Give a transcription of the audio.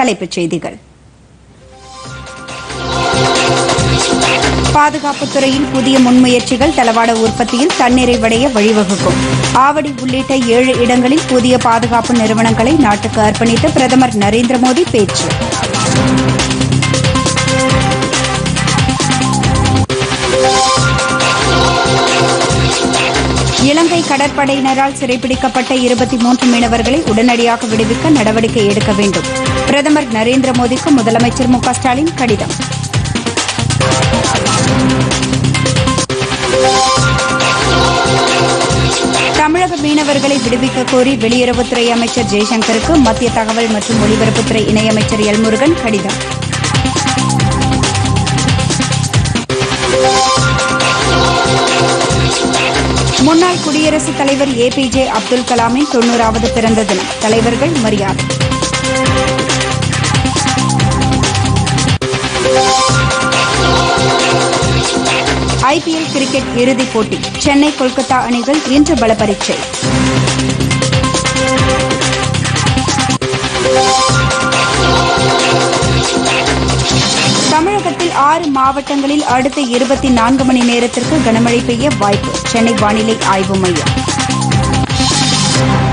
தலைப்புச் செய்திகள் பாதுகாப்புத் துறையில் புதிய முன்முயற்சிகள் தளவாட உற்பத்தியில் தன்னிறைவடைய வழிவகுக்கும் ஆவடி உள்ளிட்ட ஏழு இடங்களில் புதிய பாதுகாப்பு நிறுவனங்களை நாட்டுக்கு அர்ப்பணித்து பிரதமர் நரேந்திர மோடி பேச்சு இலங்கை கடற்படையினரால் சிறைப்பிடிக்கப்பட்ட இருபத்தி மூன்று மீனவர்களை உடனடியாக விடுவிக்க நடவடிக்கை எடுக்க வேண்டும் பிரதமர் நரேந்திர மோடிக்கு முதலமைச்சர் மு க ஸ்டாலின் கடிதம் தமிழக மீனவர்களை விடுவிக்க கோரி வெளியுறவுத்துறை அமைச்சர் ஜெய்சங்கருக்கு மத்திய தகவல் மற்றும் ஒலிபரப்புத்துறை இணையமைச்சர் எல்முருகன் கடிதம் முன்னாள் குடியரசுத் தலைவர் ஏ பி ஜே அப்துல் கலாமின் தொன்னூறாவது பிறந்த தினம் தலைவர்கள் மரியாதை ஐபிஎல் கிரிக்கெட் இறுதிப் போட்டி சென்னை கொல்கத்தா அணிகள் இன்று பல பரீட்சை தமிழகத்தில் ஆறு மாவட்டங்களில் அடுத்த இருபத்தி நான்கு மணி நேரத்திற்கு கனமழை பெய்ய வாய்ப்பு சென்னை வானிலை ஆய்வு மையம்